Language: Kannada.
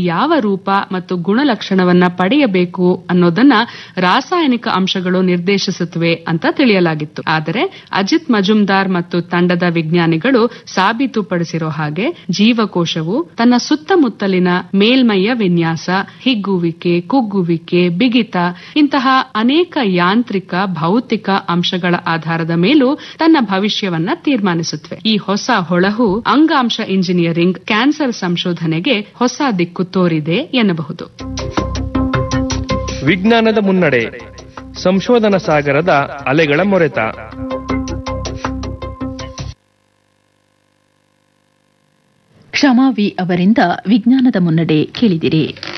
ಯಾವ ರೂಪ ಮತ್ತು ಗುಣಲಕ್ಷಣವನ್ನ ಪಡೆಯಬೇಕು ಅನ್ನೋದನ್ನ ರಾಸಾಯನಿಕ ಅಂಶಗಳು ನಿರ್ದೇಶಿಸುತ್ತವೆ ಅಂತ ತಿಳಿಯಲಾಗಿತ್ತು ಆದರೆ ಅಜಿತ್ ಮಜುಮ್ದಾರ್ ಮತ್ತು ತಂಡದ ವಿಜ್ಞಾನಿಗಳು ಸಾಬೀತುಪಡಿಸಿರೋ ಹಾಗೆ ಜೀವಕೋಶವು ತನ್ನ ಸುತ್ತಮುತ್ತಲಿನ ಮೇಲ್ಮೈಯ ವಿನ್ಯಾಸ ಹಿಗ್ಗುವಿಕೆ ಕುಗ್ಗುವಿಕೆ ಬಿಗಿತ ಇಂತಹ ಅನೇಕ ಯಾಂತ್ರಿಕ ಭೌತಿಕ ಅಂಶಗಳ ಆಧಾರದ ಮೇಲೂ ತನ್ನ ಭವಿಷ್ಯವನ್ನ ತೀರ್ಮಾನಿಸುತ್ತವೆ ಈ ಹೊಸ ಹೊಳಹು ಅಂಗಾಂಶ ಇಂಜಿನಿಯರಿಂಗ್ ಕ್ಯಾನ್ಸರ್ ಸಂಶೋಧನೆಗೆ ಹೊಸ ದಿಕ್ಕು ತೋರಿದೆ ಎನ್ನಬಹುದು ವಿಜ್ಞಾನದ ಮುನ್ನಡೆ ಸಂಶೋಧನಾ ಸಾಗರದ ಅಲೆಗಳ ಮೊರೆತ ಕ್ಷಮಾ ವಿ ಅವರಿಂದ ವಿಜ್ಞಾನದ ಮುನ್ನಡೆ ಕೇಳಿದಿರಿ